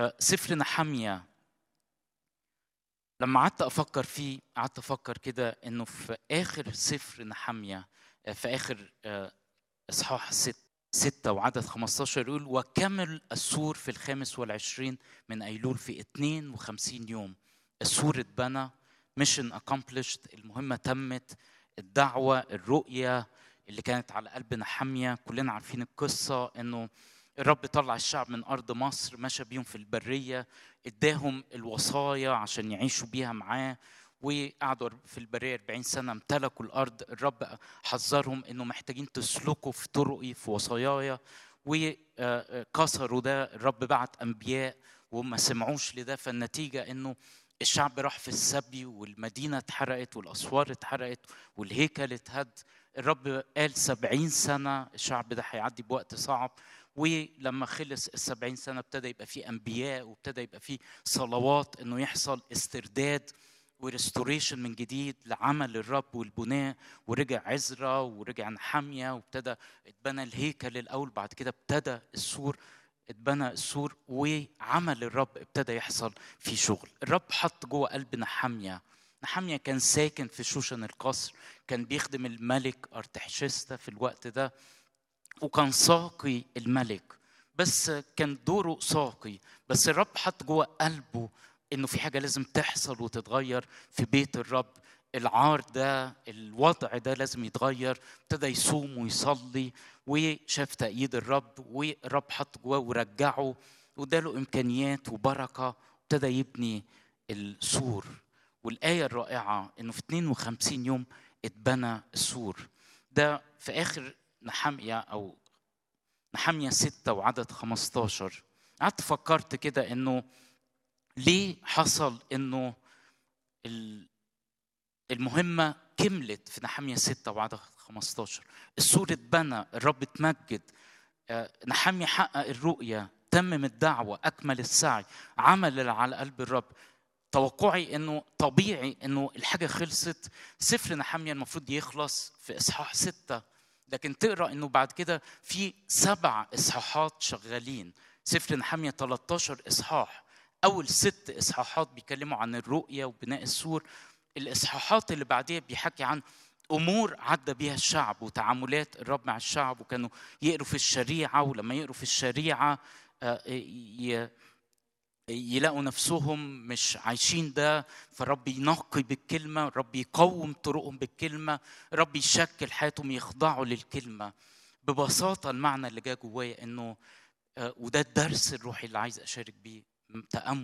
آه، سفر نحمية لما قعدت افكر فيه قعدت افكر كده انه في اخر سفر نحمية آه، في اخر آه، اصحاح ست ستة وعدد 15 يقول وكمل السور في الخامس والعشرين من أيلول في 52 يوم السور اتبنى ميشن accomplished المهمة تمت الدعوة الرؤية اللي كانت على قلب نحمية كلنا عارفين القصة انه الرب طلع الشعب من أرض مصر مشى بيهم في البرية اداهم الوصايا عشان يعيشوا بيها معاه وقعدوا في البرية 40 سنة امتلكوا الأرض الرب حذرهم إنه محتاجين تسلكوا في طرقي في وصاياي وكسروا ده الرب بعت أنبياء وما سمعوش لده فالنتيجة إنه الشعب راح في السبي والمدينة اتحرقت والأسوار اتحرقت والهيكل اتهد الرب قال سبعين سنة الشعب ده هيعدي بوقت صعب ولما خلص السبعين سنة ابتدى يبقى فيه أنبياء وابتدى يبقى فيه صلوات إنه يحصل استرداد وريستوريشن من جديد لعمل الرب والبناء ورجع عزرا ورجع نحامية وابتدى اتبنى الهيكل الأول بعد كده ابتدى السور اتبنى السور وعمل الرب ابتدى يحصل في شغل الرب حط جوه قلب نحامية نحامية كان ساكن في شوشن القصر كان بيخدم الملك أرتحشستا في الوقت ده وكان ساقي الملك بس كان دوره ساقي بس الرب حط جوه قلبه انه في حاجه لازم تحصل وتتغير في بيت الرب العار ده الوضع ده لازم يتغير ابتدى يصوم ويصلي وشاف تأييد الرب والرب حط جواه ورجعه واداله امكانيات وبركه ابتدى يبني السور والآية الرائعة إنه في 52 يوم اتبنى السور ده في آخر نحمية أو نحمية ستة وعدد 15 قعدت فكرت كده إنه ليه حصل إنه المهمة كملت في نحمية ستة وعدد 15 السور اتبنى الرب اتمجد نحمية حقق الرؤية تمم الدعوة أكمل السعي عمل اللي على قلب الرب توقعي انه طبيعي انه الحاجه خلصت سفر نحمية المفروض يخلص في اصحاح ستة لكن تقرا انه بعد كده في سبع اصحاحات شغالين سفر نحمية 13 اصحاح اول ست اصحاحات بيتكلموا عن الرؤيه وبناء السور الاصحاحات اللي بعديها بيحكي عن امور عدى بيها الشعب وتعاملات الرب مع الشعب وكانوا يقروا في الشريعه ولما يقروا في الشريعه يلاقوا نفسهم مش عايشين ده فالرب ينقي بالكلمه الرب يقوم طرقهم بالكلمه الرب يشكل حياتهم يخضعوا للكلمه ببساطه المعنى اللي جاء جوايا انه وده الدرس الروحي اللي عايز اشارك بيه تامل